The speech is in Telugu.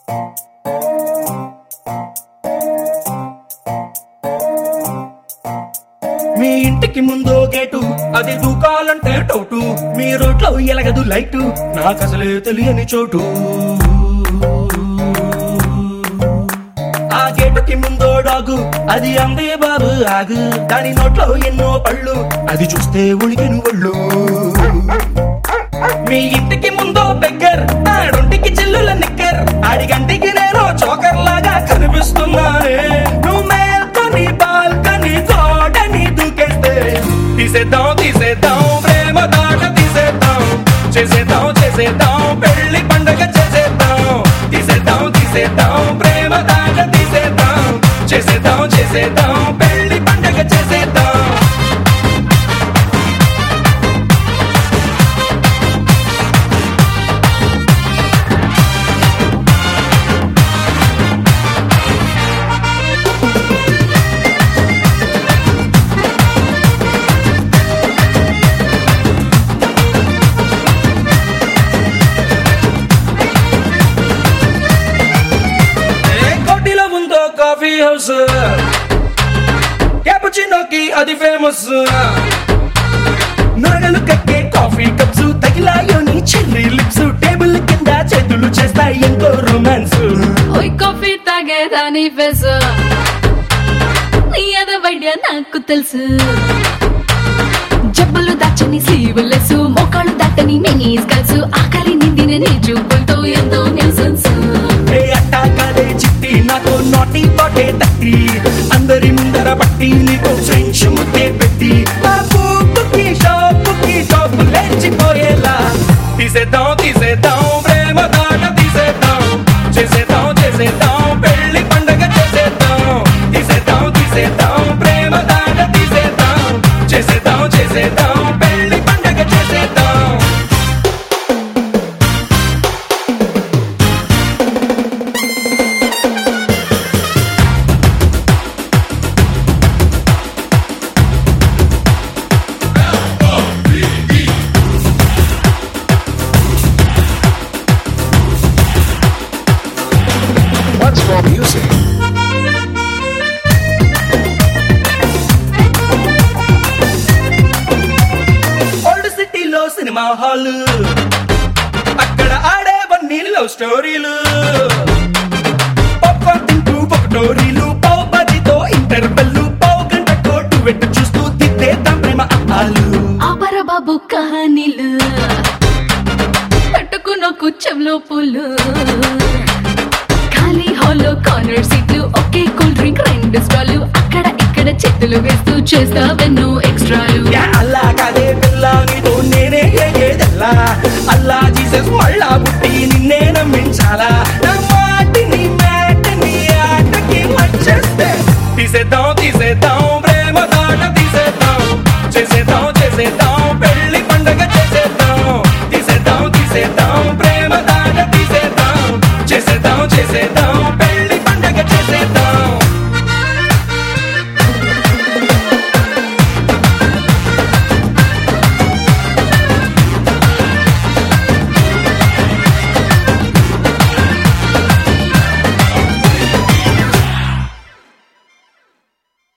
మీ ఇంటికి ముందో గేటు అది దూకాలంటే టౌటు మీ రోడ్లో ఎలగదు లైటు నాకు అసలే తెలియని చోటు ఆ గేటుకి ముందో డాగు అది అందే బాబు ఆగు దాని నోట్లో ఎన్నో పళ్ళు అది చూస్తే ఉలికెను ఒళ్ళు మీ ఇంటికి ముందో బెగ్గర్ ఆడొంటికి చిల్లుల నిక్కర్ ఆడిగంటికి నేను చోకర్ లాగా కనిపిస్తున్నానే నువ్వు మేల్కొని బాల్కని తోటని దూకేస్తే తీసేద్దాం తీసేద్దాం ప్రేమ దాట తీసేద్దాం చేసేద్దాం చేసేద్దాం పెళ్లి పండగ చేసేద్దాం తీసేద్దాం తీసేద్దాం ప్రేమ దాట తీసేద్దాం చేసేద్దాం చేసేద్దాం పెళ్లి పండగ చేసేద్దాం ఏ కోటిలో ఉందో కాఫీ హౌస్ క్యాపుచినోకి అది ఫేమస్ నగలు కక్కే కాఫీ కప్స్ తగిలాయోని చెర్రీ లిప్స్ టేబుల్ కింద చేతులు చేస్తాయి ఎంతో రొమాన్స్ ఓయ్ కాఫీ తాగేదాని ఫెస్ నీ అద వైద్య నాకు తెలుసు జబ్బులు దాచని స్లీవులెస్ మోకాళ్ళు దాటని మినీస్ కల్సు ఆకలి నిందిన నీ చూపులతో ఎంతో న్యూసెన్స్ ఏ అట్టా కాదే చిట్టి నాతో నాటి పాటే తట్టి అందరి ముందర పట్టి నీకు ఫ్రెంచ్ ముద్దే పెట్టి నా పూపుకి షాపుకి షాపు లేచిపోయేలా తీసేద్దాం తీసేద్దాం ప్రేమ దాట తీసేద్దాం చేసేద్దాం చేసేద్దాం పెళ్లి పండగ చేసేద్దాం తీసేద్దాం తీసేద్దాం ప్రేమ దాట తీసేద్దాం చేసేద్దాం చేసేద్దాం పెళ్లి పండగ చేసేద్దాం What's for music? ఓల్డ్ సిటీలో సినిమా హాల్ అక్కడ ఆడేవన్నీ లవ్ స్టోరీలు పాప్కార్న్ తింటూ పొగటోరీలు పావు పదితో ఇంటర్వెల్లు పావు గంట కోటు వెట్టు చూస్తూ తిట్టేద్దాం ప్రేమ అప్పాలు ఆపర బాబు కహానీలు పెట్టుకున్న కుచ్చంలో పూలు ఖాళీ హాల్లో కార్నర్ సీట్లు ఒకే కూల్ డ్రింక్ రెండు స్టాలు అక్కడ ఇక్కడ చేతులు వేస్తూ చేస్తావెన్నో ఎక్స్ట్రాలు యా అల్లా కాదే పిల్ల నీతో నేనే ఏదెల్లా అల్లా జీసస్ మళ్ళా పుట్టి